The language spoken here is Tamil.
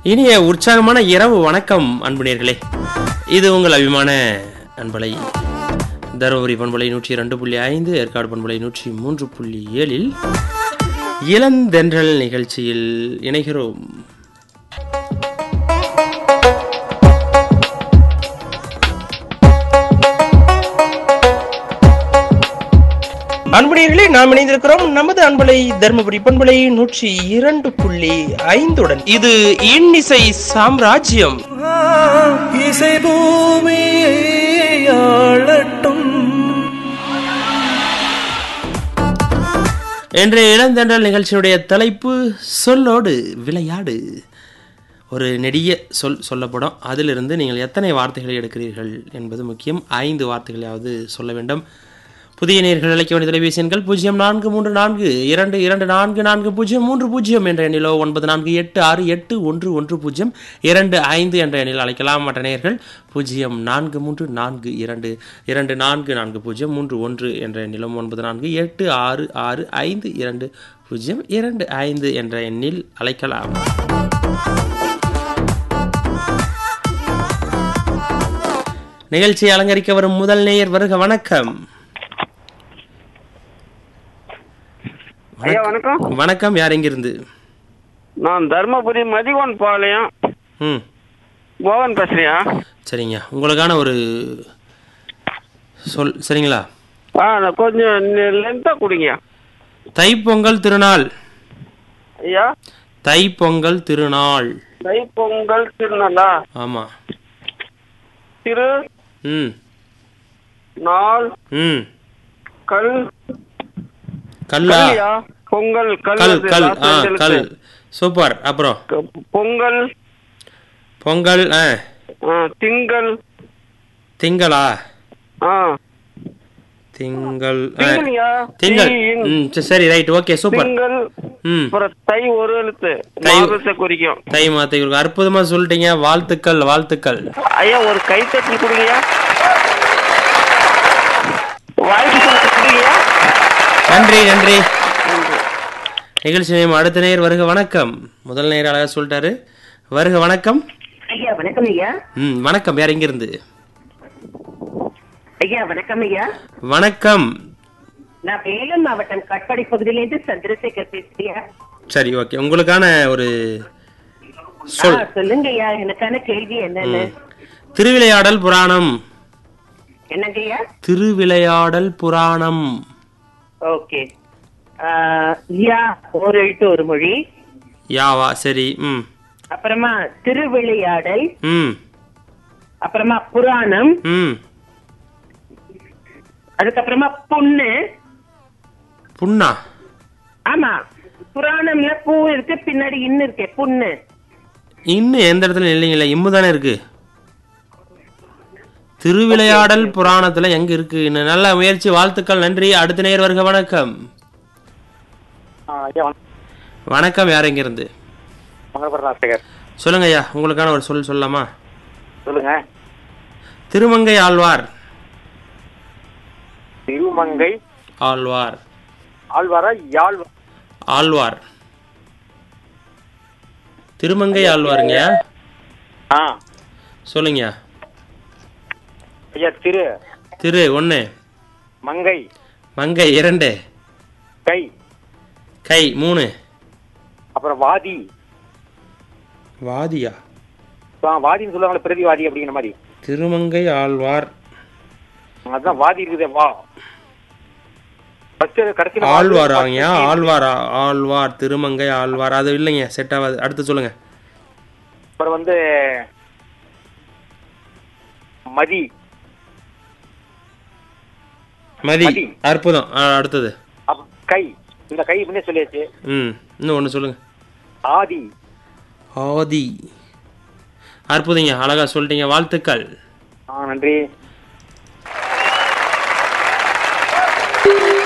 இனிய உற்சாகமான இரவு வணக்கம் அன்புநேர்களே இது உங்கள் அபிமான அன்பலை தருமபுரி பண்பலை நூற்றி ரெண்டு புள்ளி ஐந்து ஏற்காடு பண்பலை நூற்றி மூன்று புள்ளி ஏழில் இளந்தென்றல் நிகழ்ச்சியில் இணைகிறோம் அன்புடையர்களே நாம் இணைந்திருக்கிறோம் நமது அன்பலை தர்மபுரி பண்பலை நூற்றி இரண்டு புள்ளி ஐந்துடன் இது இன்னிசை சாம்ராஜ்யம் இசை பூமியை ஆளட்டும் இன்றைய இளந்தென்றல் நிகழ்ச்சியினுடைய தலைப்பு சொல்லோடு விளையாடு ஒரு நெடிய சொல் சொல்லப்படும் அதிலிருந்து நீங்கள் எத்தனை வார்த்தைகளை எடுக்கிறீர்கள் என்பது முக்கியம் ஐந்து வார்த்தைகளையாவது சொல்ல வேண்டும் புதிய நேர்கள் அழைக்க வேண்டிய தொலைபேசி எண்கள் பூஜ்ஜியம் நான்கு மூன்று நான்கு இரண்டு இரண்டு நான்கு நான்கு பூஜ்ஜியம் மூன்று பூஜ்ஜியம் என்ற எண்ணிலோ ஒன்பது நான்கு எட்டு ஆறு எட்டு ஒன்று ஒன்று பூஜ்ஜியம் இரண்டு ஐந்து என்ற எண்ணில் அழைக்கலாம் மற்ற நேர்கள் பூஜ்ஜியம் நான்கு மூன்று நான்கு இரண்டு இரண்டு நான்கு நான்கு பூஜ்ஜியம் மூன்று ஒன்று என்ற எண்ணிலும் ஒன்பது நான்கு எட்டு ஆறு ஆறு ஐந்து இரண்டு பூஜ்ஜியம் இரண்டு ஐந்து என்ற எண்ணில் அழைக்கலாம் நிகழ்ச்சியை அலங்கரிக்க வரும் முதல் நேயர் வருக வணக்கம் ஐயா வணக்கம் வணக்கம் யார் எங்கிருந்து நான் தர்மபுரி மதிகோன் பாளையம் ம் மோகன் பேசுறியா சரிங்க உங்களுக்கான ஒரு சொல் சரிங்களா ஆ நான் கொஞ்சம் லென்த்தாக கொடுங்க தைப்பொங்கல் திருநாள் ஐயா தைப்பொங்கல் திருநாள் தைப்பொங்கல் திருநாளா ஆமாம் திரு ம் நாள் ம் கல் கல்லா கல்யா பொங்கல் கல் கல் அது கல் last ஆ ரெண்டு கல் எழுத்து. சூப்பர் அப்புறம் க- பொங்கல் பொங்கல் ஆ ஆ, திங்கள் திங்களா ஆ திங்கள் ஆ, திங்கள்யா திங்கள் தீயின். ம் சரி, சரி ரைட் ஓகே சூப்பர் திங்கள் ம் அப்புறம் தை ஒரு எழுத்து தை. மாதத்தை குறிக்கும் தை மாத்தை கொடுக்க அற்புதமா சொல்லிட்டீங்க வாழ்த்துக்கள் வாழ்த்துக்கள் ஐயா ஒரு கைத்தட்டி கொடுங்க வாய்ப்பு கொடுத்து கொடுங்க நன்றி நன்றி நிகழ்ச்சி நேயம் அடுத்த நேயர் வருக வணக்கம் முதல் நேயர் அழகா சொல்லிட்டாரு வருக வணக்கம் ஐயா வணக்கம் ஐயா ம் வணக்கம் யார் இருந்து ஐயா வணக்கம் ஐயா வணக்கம் நான் வேலூர் மாவட்டம் காட்பாடி பகுதியிலிருந்து சந்திரசேகர் பேசுறியா சரி ஓகே உங்களுக்கான ஒரு சொல் சொல்லுங்க ஐயா எனக்கான கேள்வி என்னன்னு திருவிளையாடல் புராணம் என்னங்க ஐயா திருவிளையாடல் புராணம் ஓகே யா ஒரு எழுத்து ஒரு மொழி யாவா சரி ம் அப்புறமா திருவிளையாடல் ம் அப்புறமா புராணம் ம் அதுக்கப்புறமா பொண்ணு புண்ணா ஆமா புராணம்ல பூ இருக்கு பின்னாடி இன்னு இருக்கு பொண்ணு இன்னும் எந்த இடத்துல இல்லைங்களா இம்மு தானே இருக்கு திருவிளையாடல் புராணத்துல எங்க இருக்கு இன்னும் நல்ல முயற்சி வாழ்த்துக்கள் நன்றி அடுத்த நேர் வருக வணக்கம் வணக்கம் யார் எங்க இருந்து மங்களபுரம் சொல்லுங்க ஐயா உங்களுக்கான ஒரு சொல் சொல்லலாமா சொல்லுங்க திருமங்கை ஆழ்வார் திருமங்கை ஆழ்வார் ஆழ்வாரா யாழ் ஆழ்வார் திருமங்கை ஆழ்வாருங்க ஆ சொல்லுங்க ஐயா திரு திரு ஒன்று மங்கை மங்கை இரண்டு கை கை மூணு அப்புறம் வாதி வாதியா ஆ, வாதின்னு சொல்லுவாங்களே பிரதிவாதி அப்படிங்கிற மாதிரி திருமங்கை ஆழ்வார் அதுதான் வாதி இருக்குதே வா ஃபர்ஸ்ட் கடைசியில் ஆழ்வார் அவங்க ஆழ்வார் ஆழ்வார் திருமங்கை ஆழ்வார் அது இல்லைங்க செட் ஆகாது அடுத்து சொல்லுங்க அப்புறம் வந்து மதி மதி மதி. அற்புதம் ஆ, அடுத்தது அப்- கை இந்த கை முன்னே சொல்லியாச்சு ம் இன்னும் ஒன்று சொல்லுங்க ஆதி ஆதி அற்புதங்க அழகா சொல்லிட்டீங்க வாழ்த்துக்கள் ஆ நன்றி